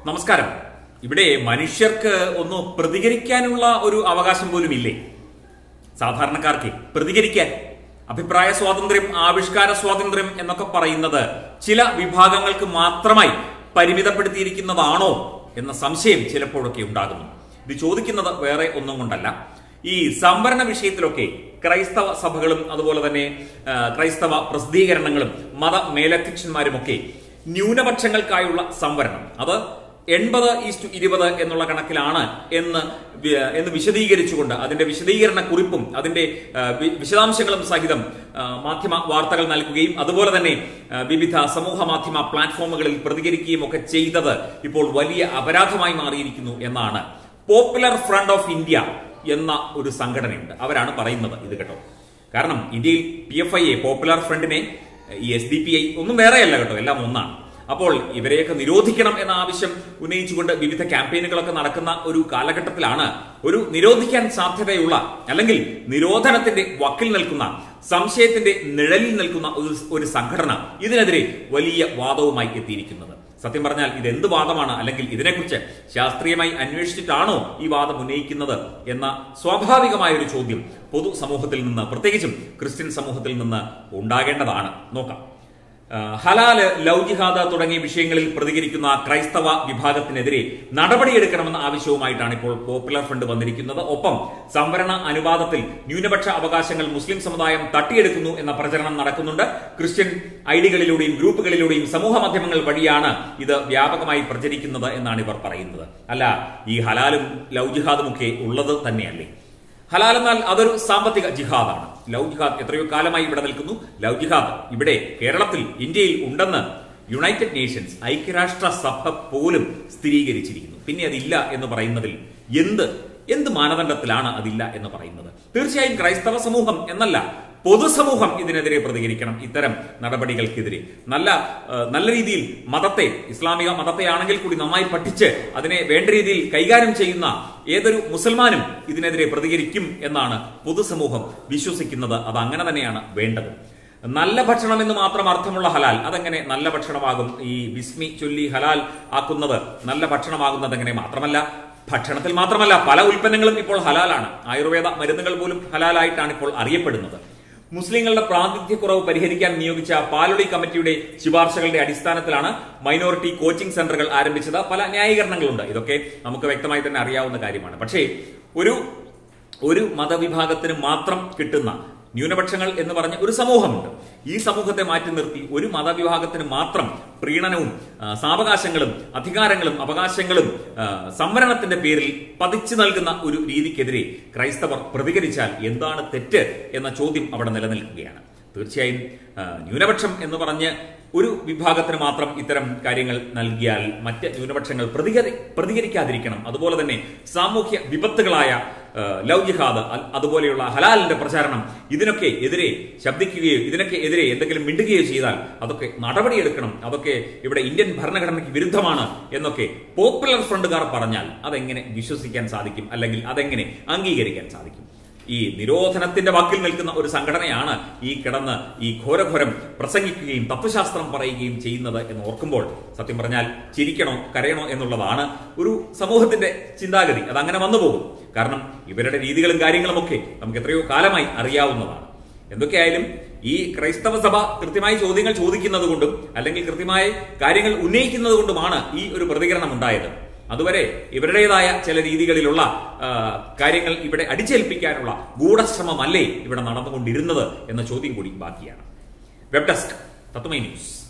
നമസ്കാരം ഇവിടെ മനുഷ്യർക്ക് ഒന്ന് പ്രതികരിക്കാനുള്ള ഒരു അവകാശം പോലും ഇല്ലേ സാധാരണക്കാർക്ക് പ്രതികരിക്കാൻ അഭിപ്രായ സ്വാതന്ത്ര്യം ആവിഷ്കാര സ്വാതന്ത്ര്യം എന്നൊക്കെ പറയുന്നത് ചില വിഭാഗങ്ങൾക്ക് മാത്രമായി പരിമിതപ്പെടുത്തിയിരിക്കുന്നതാണോ എന്ന സംശയം ചിലപ്പോഴൊക്കെ ഉണ്ടാകുന്നു ഇത് ചോദിക്കുന്നത് വേറെ ഒന്നും കൊണ്ടല്ല ഈ സംവരണ വിഷയത്തിലൊക്കെ ക്രൈസ്തവ സഭകളും അതുപോലെ തന്നെ ആ, ക്രൈസ്തവ പ്രസിദ്ധീകരണങ്ങളും മത മേലധ്യക്ഷന്മാരുമൊക്കെ ന്യൂനപക്ഷങ്ങൾക്കായുള്ള സംവരണം അത് എൺപത് ഈസ്റ്റു ഇരുപത് എന്നുള്ള കണക്കിലാണ് എന്ന് വി- എന്ന് വിശദീകരിച്ചുകൊണ്ട് അതിന്റെ വിശദീകരണ കുറിപ്പും അതിന്റെ ആ, വി- വിശദാംശങ്ങളും സഹിതം ആ, മാധ്യമ വാർത്തകൾ നൽകുകയും അതുപോലെ തന്നെ ആ, വിവിധ സമൂഹ മാധ്യമ പ്ലാറ്റ്ഫോമുകളിൽ പ്രതികരിക്കുകയും ഒക്കെ ചെയ്തത് ഇപ്പോൾ വലിയ അപരാധമായി മാറിയിരിക്കുന്നു എന്നാണ് പോപ്പുലർ ഫ്രണ്ട് ഓഫ് ഇന്ത്യ എന്ന ഒരു സംഘടനയുണ്ട് അവരാണ് പറയുന്നത് ഇത് കേട്ടോ കാരണം ഇന്ത്യയിൽ പി എഫ് ഐ എ പോപ്പുലർ ഫ്രണ്ടിനെ ഈ എസ് ഡി പി ഐ ഒന്നും വേറെയല്ല കേട്ടോ എല്ലാം ഒന്നാണ് അപ്പോൾ ഇവരെയൊക്കെ നിരോധിക്കണം എന്ന ആവശ്യം ഉന്നയിച്ചുകൊണ്ട് വിവിധ ക്യാമ്പയിനുകളൊക്കെ നടക്കുന്ന ഒരു കാലഘട്ടത്തിലാണ് ഒരു നിരോധിക്കാൻ സാധ്യതയുള്ള അല്ലെങ്കിൽ നിരോധനത്തിന്റെ വക്കിൽ നിൽക്കുന്ന സംശയത്തിന്റെ നിഴലിൽ നിൽക്കുന്ന ഒരു ഒരു സംഘടന ഇതിനെതിരെ വലിയ വാദവുമായി എത്തിയിരിക്കുന്നത് സത്യം പറഞ്ഞാൽ ഇത് എന്ത് വാദമാണ് അല്ലെങ്കിൽ ഇതിനെക്കുറിച്ച് ശാസ്ത്രീയമായി അന്വേഷിച്ചിട്ടാണോ ഈ വാദം ഉന്നയിക്കുന്നത് എന്ന സ്വാഭാവികമായ ഒരു ചോദ്യം പൊതുസമൂഹത്തിൽ നിന്ന് പ്രത്യേകിച്ചും ക്രിസ്ത്യൻ സമൂഹത്തിൽ നിന്ന് ഉണ്ടാകേണ്ടതാണ് നോക്കാം ആ, ഹലാല് ലവ് ജിഹാദ് തുടങ്ങിയ വിഷയങ്ങളിൽ പ്രതികരിക്കുന്ന ക്രൈസ്തവ വിഭാഗത്തിനെതിരെ നടപടിയെടുക്കണമെന്ന ആവശ്യവുമായിട്ടാണ് ഇപ്പോൾ പോപ്പുലർ ഫ്രണ്ട് വന്നിരിക്കുന്നത് ഒപ്പം സംവരണ അനുപാതത്തിൽ ന്യൂനപക്ഷ അവകാശങ്ങൾ മുസ്ലിം സമുദായം തട്ടിയെടുക്കുന്നു എന്ന പ്രചരണം നടക്കുന്നുണ്ട് ക്രിസ്ത്യൻ ഐഡികളിലൂടെയും ഗ്രൂപ്പുകളിലൂടെയും സമൂഹ മാധ്യമങ്ങൾ വഴിയാണ് ഇത് വ്യാപകമായി പ്രചരിക്കുന്നത് എന്നാണ് ഇവർ പറയുന്നത് അല്ല ഈ ഹലാലും ലവ് ജിഹാദും ഒക്കെ ഉള്ളത് തന്നെയല്ലേ ഹലാൽ എന്നാൽ അതൊരു സാമ്പത്തിക ജിഹാദാണ് ലവ് ജിഹാദ് എത്രയോ കാലമായി ഇവിടെ നിൽക്കുന്നു ലവ് ജിഹാദ് ഇവിടെ കേരളത്തിൽ ഇന്ത്യയിൽ ഉണ്ടെന്ന് യുണൈറ്റഡ് നേഷൻസ് ഐക്യരാഷ്ട്ര സഭ പോലും സ്ഥിരീകരിച്ചിരിക്കുന്നു പിന്നെ അതില്ല എന്ന് പറയുന്നതിൽ എന്ത് എന്ത് മാനദണ്ഡത്തിലാണ് അതില്ല എന്ന് പറയുന്നത് തീർച്ചയായും ക്രൈസ്തവ സമൂഹം എന്നല്ല പൊതുസമൂഹം ഇതിനെതിരെ പ്രതികരിക്കണം ഇത്തരം നടപടികൾക്കെതിരെ നല്ല ആ, നല്ല രീതിയിൽ മതത്തെ ഇസ്ലാമിക മതത്തെയാണെങ്കിൽ കൂടി നന്നായി പഠിച്ച് അതിനെ വേണ്ട രീതിയിൽ കൈകാര്യം ചെയ്യുന്ന ഏതൊരു മുസൽമാനും ഇതിനെതിരെ പ്രതികരിക്കും എന്നാണ് പൊതുസമൂഹം വിശ്വസിക്കുന്നത് അത് അങ്ങനെ തന്നെയാണ് വേണ്ടത് നല്ല ഭക്ഷണം എന്ന് മാത്രം അർത്ഥമുള്ള ഹലാൽ അതെങ്ങനെ നല്ല ഭക്ഷണമാകും ഈ ബിസ്മി ചൊല്ലി ഹലാൽ ആക്കുന്നത് നല്ല ഭക്ഷണമാകുന്നത് എങ്ങനെ മാത്രമല്ല ഭക്ഷണത്തിൽ മാത്രമല്ല പല ഉൽപ്പന്നങ്ങളും ഇപ്പോൾ ഹലാലാണ് ആയുർവേദ മരുന്നുകൾ പോലും ഹലാലായിട്ടാണ് ഇപ്പോൾ അറിയപ്പെടുന്നത് മുസ്ലിങ്ങളുടെ പ്രാതിനിധ്യക്കുറവ് പരിഹരിക്കാൻ നിയോഗിച്ച പാലുടി കമ്മിറ്റിയുടെ ശുപാർശകളുടെ അടിസ്ഥാനത്തിലാണ് മൈനോറിറ്റി കോച്ചിംഗ് സെന്ററുകൾ ആരംഭിച്ചത് പല ന്യായീകരണങ്ങളുണ്ട് ഇതൊക്കെ നമുക്ക് വ്യക്തമായി തന്നെ അറിയാവുന്ന കാര്യമാണ് പക്ഷേ ഒരു ഒരു മതവിഭാഗത്തിന് മാത്രം കിട്ടുന്ന ന്യൂനപക്ഷങ്ങൾ എന്ന് പറഞ്ഞ ഒരു സമൂഹമുണ്ട് ഈ സമൂഹത്തെ മാറ്റി നിർത്തി ഒരു മതവിഭാഗത്തിന് മാത്രം പ്രീണനവും ആ, സാവകാശങ്ങളും അധികാരങ്ങളും അവകാശങ്ങളും ആ, സംവരണത്തിന്റെ പേരിൽ പതിച്ചു നൽകുന്ന ഒരു രീതിക്കെതിരെ ക്രൈസ്തവർ പ്രതികരിച്ചാൽ എന്താണ് തെറ്റ് എന്ന ചോദ്യം അവിടെ നിലനിൽക്കുകയാണ് തീർച്ചയായും ആ, ന്യൂനപക്ഷം എന്ന് പറഞ്ഞ് ഒരു വിഭാഗത്തിന് മാത്രം ഇത്തരം കാര്യങ്ങൾ നൽകിയാൽ മറ്റ് ന്യൂനപക്ഷങ്ങൾ പ്രതികരി പ്രതികരിക്കാതിരിക്കണം അതുപോലെ തന്നെ സാമൂഹ്യ വിപത്തുകളായ ആ, ലവ് ജിഹാദ് അ- അതുപോലെയുള്ള ഹലാലിന്റെ പ്രചാരണം ഇതിനൊക്കെ എതിരെ ശബ്ദിക്കുകയോ ഇതിനൊക്കെ എതിരെ എന്തെങ്കിലും മിണ്ടുകയോ ചെയ്താൽ അതൊക്കെ നടപടിയെടുക്കണം അതൊക്കെ ഇവിടെ ഇന്ത്യൻ ഭരണഘടനയ്ക്ക് വിരുദ്ധമാണ് എന്നൊക്കെ പോപ്പുലർ ഫ്രണ്ടുകാർ പറഞ്ഞാൽ അതെങ്ങനെ വിശ്വസിക്കാൻ സാധിക്കും അല്ലെങ്കിൽ അതെങ്ങനെ അംഗീകരിക്കാൻ സാധിക്കും ഈ നിരോധനത്തിന്റെ വാക്കിൽ നിൽക്കുന്ന ഒരു സംഘടനയാണ് ഈ കിടന്ന് ഈ ഘോരഘോരം പ്രസംഗിക്കുകയും തത്വശാസ്ത്രം പറയുകയും ചെയ്യുന്നത് എന്ന് ഓർക്കുമ്പോൾ സത്യം പറഞ്ഞാൽ ചിരിക്കണോ കരയണോ എന്നുള്ളതാണ് ഒരു സമൂഹത്തിന്റെ ചിന്താഗതി അത് അങ്ങനെ വന്നു പോകും കാരണം ഇവരുടെ രീതികളും കാര്യങ്ങളും ഒക്കെ നമുക്ക് എത്രയോ കാലമായി അറിയാവുന്നതാണ് എന്തൊക്കെയായാലും ഈ ക്രൈസ്തവ സഭ കൃത്യമായി ചോദ്യങ്ങൾ ചോദിക്കുന്നത് കൊണ്ടും അല്ലെങ്കിൽ കൃത്യമായി കാര്യങ്ങൾ ഉന്നയിക്കുന്നത് കൊണ്ടുമാണ് ഈ ഒരു പ്രതികരണം ഉണ്ടായത് അതുവരെ ഇവരുടേതായ ചില രീതികളിലുള്ള ആ, കാര്യങ്ങൾ ഇവിടെ അടിച്ചേൽപ്പിക്കാനുള്ള ഗൂഢശ്രമമല്ലേ ഇവിടെ നടന്നുകൊണ്ടിരുന്നത് എന്ന ചോദ്യം കൂടി ബാക്കിയാണ് വെബ് ഡെസ്ക് തത്വമൈ ന്യൂസ്